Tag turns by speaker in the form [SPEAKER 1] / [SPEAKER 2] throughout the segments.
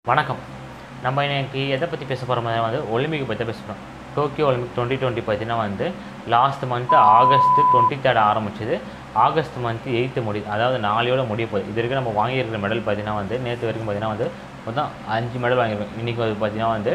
[SPEAKER 1] வணக்கம் நம்ம இன்னைக்கு எதை பற்றி பேச போகிறோம் வந்து ஒலிம்பிக் பற்றி பேச போகிறோம் டோக்கியோ ஒலிம்பிக் டுவெண்ட்டி டுவெண்ட்டி பார்த்தீங்கன்னா வந்து last month August twenty third ஆரம்பிச்சது ஆகஸ்ட் மந்த்து எயித்து முடி அதாவது நாளையோட முடிய போகுது இது வரைக்கும் நம்ம வாங்கியிருக்கிற மெடல் பார்த்தீங்கன்னா வந்து நேற்று வரைக்கும் பார்த்தீங்கன்னா வந்து மொத்தம் அஞ்சு மெடல் வாங்கியிருக்கோம் இன்றைக்கி வந்து பார்த்தீங்கன்னா வந்து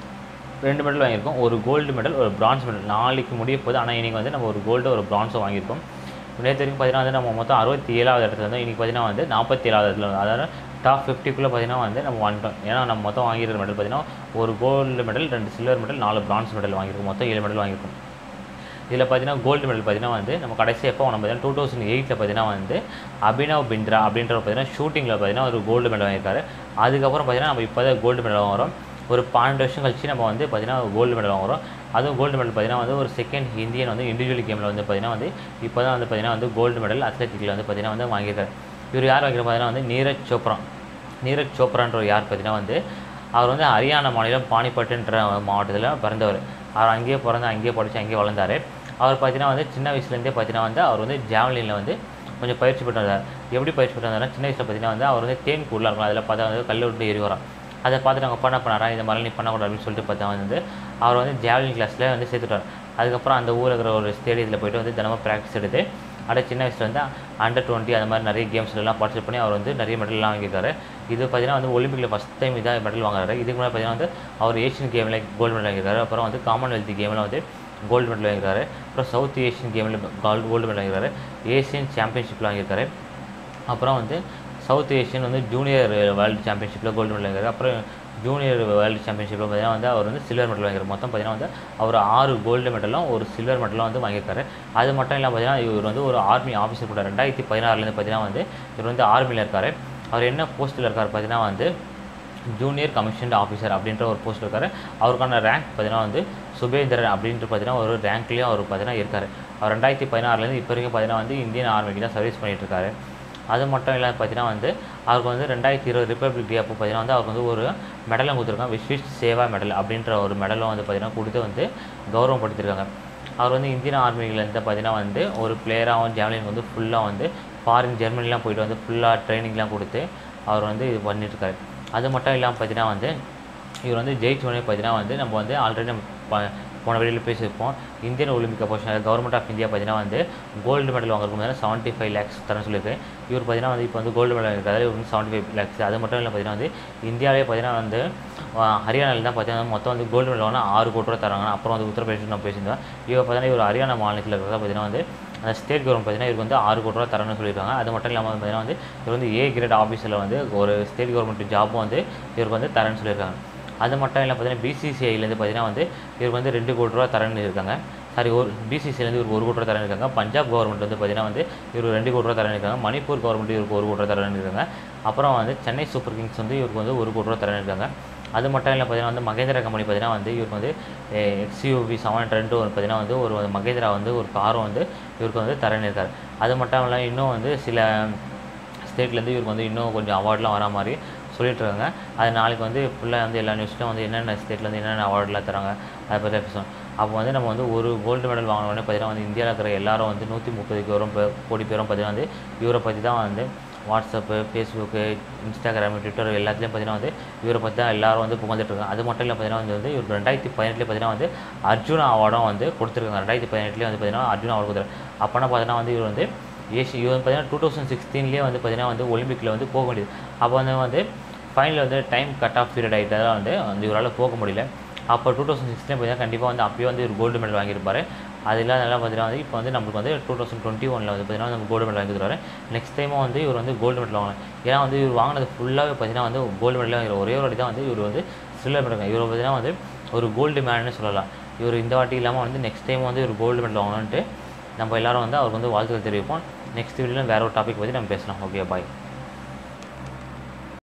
[SPEAKER 1] ரெண்டு மெடல் வாங்கியிருக்கோம் ஒரு கோல்டு மெடல் ஒரு பிரான்ஸ் மெடல் நாளைக்கு முடிய போகுது ஆனால் இன்றைக்கி வந்து நம்ம ஒரு கோல்டு ஒரு பிரான்ஸும் வாங்கியிருக்கோம் நேற்று வரைக்கும் பார்த்தீங்கன்னா வந்து நம்ம மொத்தம் அறுபத்தி ஏழாவது இடத்துல இருந்தோம் இன்றைக்கி பார்த்தீங்கன்னா வந்து நாற்பத்தி ஏழாவது இடத்துல இருந்தோம் அதாவது டாப் ஃபிஃப்டிக்குள்ளே பார்த்தீங்கன்னா வந்து நம்ம வந்துட்டோம் ஏன்னா நம்ம மொத்தம் வாங்கியிருக்கிற மெடல் பார்த்தீங்கன்னா ஒரு கோல்டு மெடல் ரெண்டு சில்வர் மெடல் நாலு பிரான்ஸ் மெடல் வாங்கியிருக்கோம் மொத்தம் ஏழு மெடல் வாங்கியிருக்கோம் இதில் பார்த்தீங்கன்னா கோல்டு மெடல் பார்த்தீங்கன்னா வந்து நம்ம கடைசி எப்போ நம்ம பார்த்தீங்கன்னா டூ தௌசண்ட் எயிட்டில் பார்த்தீங்கன்னா வந்து அபினவ் பிந்த்ரா அப்படின்ற பார்த்தீங்கன்னா ஷூட்டிங்கில் பார்த்தீங்கன்னா ஒரு கோல்டு மெடல் வாங்கியிருக்காரு அதுக்கப்புறம் பார்த்தீங்கன்னா நம்ம இப்போ தான் கோல்டு மெடல் வாங்குறோம் ஒரு பன்னெண்டு வருஷம் கழிச்சு நம்ம வந்து பார்த்தீங்கன்னா கோல்டு மெடல் வாங்குறோம் அதுவும் கோல்டு மெடல் பார்த்தீங்கன்னா வந்து ஒரு செகண்ட் இந்தியன் வந்து இண்டிவிஜுவல் கேமில் வந்து பார்த்தீங்கன்னா வந்து இப்போ தான் வந்து பார்த்தீங்கன்னா வந்து கோல்டு மெடல் அத்லெட்டிக்கில் வந்து பார்த்தீங்கன்னா வந்து வாங்கியிருக்காரு இவர் யார் வாங்கியிருக்காரு பார்த்தீங்கன்னா வந்து நீரஜ் சோப்ரா நீரஜ் சோப்ரான்ற யார் பார்த்தீங்கன்னா வந்து அவர் வந்து ஹரியானா மாநிலம் பானிபட்டுன்ற மாவட்டத்தில் பிறந்தவர் அவர் அங்கேயே பிறந்து அங்கேயே படித்து அங்கேயே வளர்ந்தார் அவர் பார்த்தீங்கன்னா வந்து சின்ன வயசுலேருந்தே பார்த்தீங்கன்னா வந்து அவர் வந்து ஜாவலினில் வந்து கொஞ்சம் பயிற்சி பெற்று வந்தார் எப்படி பயிற்சி பெற்று வந்தாருன்னா சின்ன வயசில் பார்த்தீங்கன்னா வந்து அவர் வந்து தேன் கூடலாம் இருக்கும் அதில் பார்த்தா வந்து கல் விட்டு எரி வரும் அதை பார்த்துட்டு அவங்க பண்ண பண்ணாரா இந்த மாதிரி நீ பண்ணக்கூடாது அப்படின்னு சொல்லிட்டு பார்த்தா வந்து அவர் வந்து ஜாவலின் கிளாஸில் வந்து சேர்த்துட்டார் அதுக்கப்புறம் அந்த ஊரில் இருக்கிற ஒரு ஸ்டேடியத்தில் போயிட்டு வந்து தினமும் ப்ராக்டிஸ் எடுத்து அப்படியே சின்ன வயசில் வந்து அண்டர் டுவெண்ட்டி அந்த மாதிரி நிறைய கேம்ஸ்லாம் பார்ட்டிசிபேட் பண்ணி அவர் வந்து நிறைய மெடல்லாம் வாங்கியிருக்காரு இது பார்த்தீங்கன்னா வந்து ஒலிம்பிக்கில் ஃபஸ்ட் டைம் இதாக மெடல் வாங்குறாரு இதுக்கு முன்னாடி பார்த்தீங்கன்னா வந்து அவர் ஏஷியன் கேமில் கோல்டு மெடல் வாங்கியிருக்காரு அப்புறம் வந்து காமன்வெல்த் கேமில் வந்து கோல்டு மெடல் வாங்கியிருக்காரு அப்புறம் சவுத் ஏஷியன் கேமில் கோல்டு கோல்டு மெடல் வாங்கியிருக்காரு ஏஷியன் சாம்பியன்ஷிப்பில் வாங்கியிருக்காரு அப்புறம் வந்து சவுத் ஏஷியன் வந்து ஜூனியர் வேர்ல்டு சாம்பியன்ஷிப்பில் கோல்டு மெடல் வாங்கியிருக்காரு அப்புறம் ஜூனியர் வேர்ல்டு சாம்பியன்ஷிப்பில் பார்த்தீங்கன்னா வந்து அவர் வந்து சில்வர் மெடல் வாங்கியிருக்காரு மொத்தம் பார்த்தீங்கன்னா வந்து அவர் ஆறு கோல்டு மெடலும் ஒரு சில்வர் மெடலும் வந்து வாங்கியிருக்காரு அது மட்டும் இல்லாமல் பார்த்தீங்கன்னா இவர் வந்து ஒரு ஆர்மி ஆஃபீஸர் கூட ரெண்டாயிரத்தி பதினாறுலேருந்து பார்த்தீங்கன்னா வந்து இவர் வந்து ஆர்மியில் இருக்கார் அவர் என்ன போஸ்ட்டில் இருக்கார் பார்த்தீங்கன்னா வந்து ஜூனியர் கமிஷன்ட் ஆஃபீஸர் அப்படின்ற ஒரு போஸ்ட்டில் இருக்கார் அவருக்கான ரேங்க் பார்த்தீங்கன்னா வந்து சுபேந்திரன் அப்படின்ட்டு பார்த்தீங்கன்னா ஒரு ரேங்க்லேயும் அவர் பார்த்தீங்கன்னா இருக்கார் அவர் ரெண்டாயிரத்தி பதினாறுலேருந்து இப்போ வரைக்கும் பார்த்தீங்கன்னா வந்து இந்தியன் ஆர்மிக்கு தான் சர்வீஸ் பண்ணிகிட்டு இருக்காரு அது மட்டும் இல்லாமல் பார்த்தீங்கன்னா வந்து அவருக்கு வந்து ரெண்டாயிரத்தி இருபது ரிப்பப்ளிக் டே அப்போ பார்த்தீங்கன்னா வந்து அவருக்கு வந்து ஒரு மெடலும் கொடுத்துருக்காங்க விஸ்விஷ் சேவா மெடல் அப்படின்ற ஒரு மெடலும் வந்து பார்த்தீங்கன்னா கொடுத்து வந்து கௌரவப்படுத்தியிருக்காங்க அவர் வந்து இந்தியன் ஆர்மிலேருந்து பார்த்தீங்கன்னா வந்து ஒரு பிளேயராகவும் ஜாவலின் வந்து ஃபுல்லாக வந்து ஃபாரின் ஜெர்மனிலாம் போயிட்டு வந்து ஃபுல்லாக ட்ரைனிங்லாம் கொடுத்து அவர் வந்து இது பண்ணிட்டுருக்காரு அது மட்டும் இல்லாமல் பார்த்தீங்கன்னா வந்து இவர் வந்து ஜெயிச்சோடனே பார்த்தீங்கன்னா வந்து நம்ம வந்து ஆல்ரெடி நம்ம ப- போன வெளியில் பேசியிருப்போம் Indian Olympic association government of India பார்த்தீங்கன்னா வந்து கோல்டு மெடல் வாங்குறதுக்கு செவன்ட்டி ஃபைவ் லேக்ஸ் தரேன்னு சொல்லியிருக்கு இவர் பார்த்தீங்கன்னா வந்து இப்போ வந்து கோல்டு மெடல் இருக்கிறதால இவர் வந்து செவன்ட்டி ஃபைவ் லேக்ஸ் அது மட்டும் இல்லை பார்த்தீங்கன்னா வந்து இந்தியாவிலே பார்த்தீங்கன்னா வந்து ஆஹ், ஹரியானாவில் தான் பார்த்தீங்கன்னா மொத்தம் வந்து கோல்டு மெடல் வாங்கினா ஆறு கோடி ரூபா தராங்க அப்புறம் வந்து உத்தரப்பிரதேஷ் நம்ம பேசியிருந்தோம் இவர் பார்த்தீங்கன்னா இவர் ஹரியானா மாநிலத்தில் இருக்கிறதா பார்த்தீங்கன்னா வந்து அந்த ஸ்டேட் கவர்மெண்ட் பார்த்தீங்கன்னா இவருக்கு வந்து ஆறு கோடி ரூபா தரணும்னு சொல்லியிருக்காங்க அது மட்டும் இல்லாமல் பார்த்தீங்கன்னா வந்து இவர் வந்து ஏ கிரேட் ஆஃபீஸில் வந்து ஒரு ஸ்டேட் கவர்மெண்ட் ஜாப்பும் வந்து இவருக்கு வந்து தரேன்னு சொல்லியிருக்காங்க அது மட்டும் இல்லை பார்த்தீங்கன்னா பிசிசிஐலேருந்து பார்த்தீங்கன்னா வந்து இவருக்கு வந்து ரெண்டு கோடி ரூபா தரேன்னு இருக்காங்க சாரி ஒரு பிசிசிலேருந்து இவருக்கு ஒரு கோடி ரூபா தரேன்னு இருக்காங்க பஞ்சாப் கவர்மெண்ட் வந்து பார்த்தீங்கன்னா வந்து இவருக்கு ரெண்டு கோடி ரூபா தரேன்னு இருக்காங்க மணிப்பூர் கவர்மெண்ட் இவருக்கு ஒரு கோடி ரூபா தரேன்னு இருக்காங்க அப்புறம் வந்து சென்னை சூப்பர் கிங்ஸ் வந்து இவருக்கு வந்து ஒரு கோடி ரூபா தரேன்னு இருக்காங்க அது மட்டும் இல்லை பார்த்தீங்கன்னா வந்து மகேந்திரா கம்பெனி பார்த்தீங்கன்னா வந்து இவருக்கு வந்து எக்ஸ்யூவி செவன் ஹண்ட்ரட் ஒரு பார்த்தீங்கன்னா வந்து ஒரு மகேந்திரா வந்து ஒரு காரும் வந்து இவருக்கு வந்து தரேன்னு இருக்காரு அது மட்டும் இல்லாமல் இன்னும் வந்து சில ஸ்டேட்லேருந்து இவருக்கு வந்து இன்னும் கொஞ்சம் அவார்ட்லாம் வரா மாதிரி சொல்லிட்டு இருக்காங்க அது நாளைக்கு வந்து ஃபுல்லாக வந்து எல்லா நியூஸ்லையும் வந்து என்னென்ன ஸ்டேட்லேருந்து என்னென்ன அவார்ட்லாம் தராங்க அதை பற்றி பேசுவோம் அப்போ வந்து நம்ம வந்து ஒரு கோல்டு மெடல் வாங்கினோடனே பார்த்தீங்கன்னா வந்து இந்தியாவில் இருக்கிற எல்லாரும் வந்து நூற்றி முப்பது பேரும் பே- கோடி பேரும் பார்த்தீங்கன்னா வந்து இவரை பற்றி தான் வந்து வாட்ஸ்அப்பு ஃபேஸ்புக்கு இன்ஸ்டாகிராம் ட்விட்டர் எல்லாத்துலேயும் பார்த்தீங்கன்னா வந்து இவரை பற்றி தான் எல்லாரும் வந்து புகழ்ந்துட்டு இருக்காங்க அது மட்டும் இல்லை பார்த்தீங்கன்னா வந்து வந்து இவருக்கு ரெண்டாயிரத்தி பதினெட்டுலேயே பார்த்தீங்கன்னா வந்து அர்ஜுனா அவார்டும் வந்து கொடுத்துருக்காங்க ரெண்டாயிரத்தி பதினெட்டுலேயே வந்து பார்த்தீங்கன்னா அர்ஜுனா அவார்டு கொடுத்துருக்காங்க அப்போனா பார்த்தீங்கன்னா வந்து இவர் வந்து ஏசி இவர் வந்து பார்த்தீங்கன்னா டூ தௌசண்ட் சிக்ஸ்டீன்லேயே வந்து பார்த்தீங்கன்னா வந்து ஒலிம்பிக்கில் வந்து போக முடியுது அப்போ வந்து வந்து ஃபைனல் வந்து டைம் கட் ஆஃப் பீரியட் ஆகிட்டதால் வந்து வந்து இவரால் போக முடியல அப்போ டூ தௌசண்ட் சிக்ஸ்டீன் பார்த்தீங்கன்னா கண்டிப்பாக வந்து அப்பயே வந்து ஒரு கோல்டு மெடல் வாங்கியிருப்பாரு அது இல்லாதனால பார்த்தீங்கன்னா வந்து இப்போ வந்து நம்மளுக்கு வந்து டூ தௌசண்ட் டுவெண்ட்டி ஒனில் வந்து பார்த்தீங்கன்னா நம்ம கோல்டு மெடல் வாங்கி தருவாரு நெக்ஸ்ட் டைமும் வந்து இவர் வந்து கோல்டு மெடல் வாங்கலாம் ஏன்னா வந்து இவர் வாங்கினது ஃபுல்லாகவே பார்த்தீங்கன்னா வந்து கோல்டு மெடல் வாங்கிற ஒரே ஒரு வாட்டி தான் வந்து இவர் வந்து சில்வர் மெடல் இவர் பார்த்தீங்கன்னா வந்து ஒரு கோல்டு மேன்னு சொல்லலாம் இவர் இந்த வாட்டி இல்லாமல் வந்து நெக்ஸ்ட் டைம் வந்து ஒரு கோல்டு மெடல் வாங்கணுன்ட்டு நம்ம எல்லாரும் வந்து அவருக்கு வந்து வாழ்த்துக்கள் தெரிவிப்போம் நெக்ஸ்ட் வீடியோவில் வேறு ஒரு டாபிக் பற்றி நம்ம பேசலாம் ஓகே பாய்